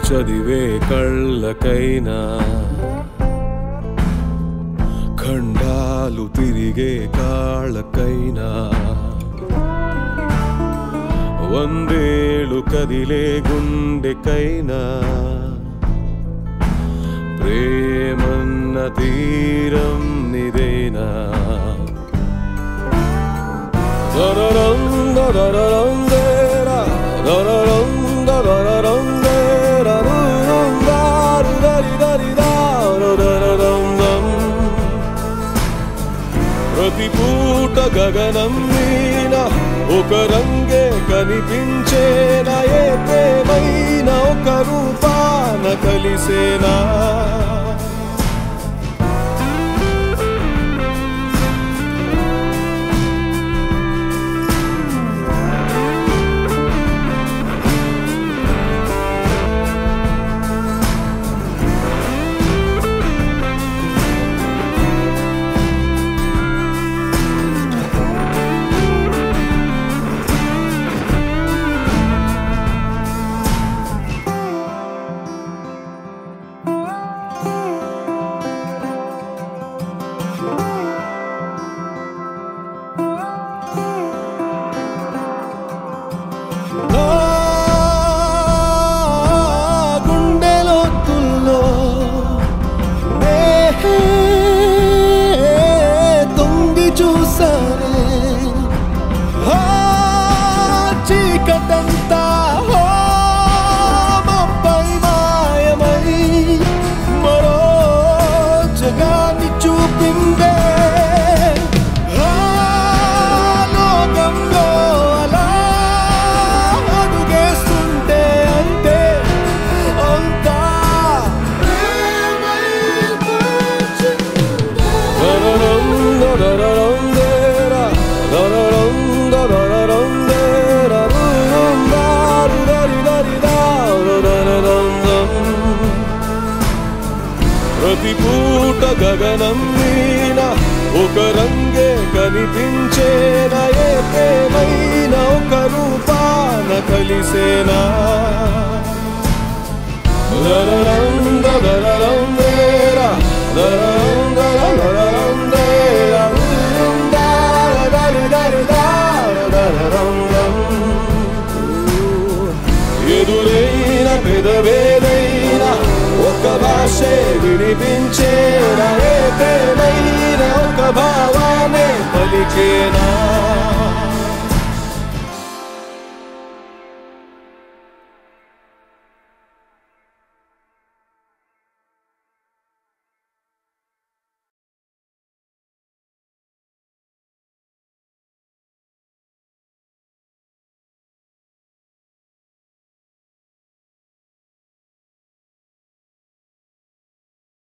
చదివే కళ్ళకైనా ఖండాలు తిరిగే కాళ్ళకైనా వందేళ్ళు కదిలే గుండెకైనా ప్రేమన్న తీరం నిదేనా దరరం దరరం దేరా దరరం దరరం దేరా రురం దారు దరి దరి దారు దరరం దం. ప్రతి పూట గగనం మీన ఒక రంగే కనిపించేనా ఏ ప్రేమైనా ఒక రూపాన కలిసేనా నా గుండెలోతుల్లో నేహే తొంగి చూసానే ఆ చీకటంతా ఓ మబ్బై మాయమై మరో జగాన్ని చూపిందే ఆ లోకంలో అలా అడుగేస్తుంటే అంతే అంతా దరరం దరరం దేరా దరరం దరరం దేరా రురం దారు దరి దరి దారు దరరం దం. ప్రతి పూట గగనం మీన ఒక రంగే కనిపించేనా ఏ ప్రేమైనా ఒక రూపాన కలిసేనా దరరం దరరం దేరా దరరం దరరం దేరా రురం దార దరి దరి దార దరరం దం. ఎదురైన పెదవేదైనా ఒక భాషే వినిపించేనా ఏ ప్రేమైనా ఒక భావానే పలికేనా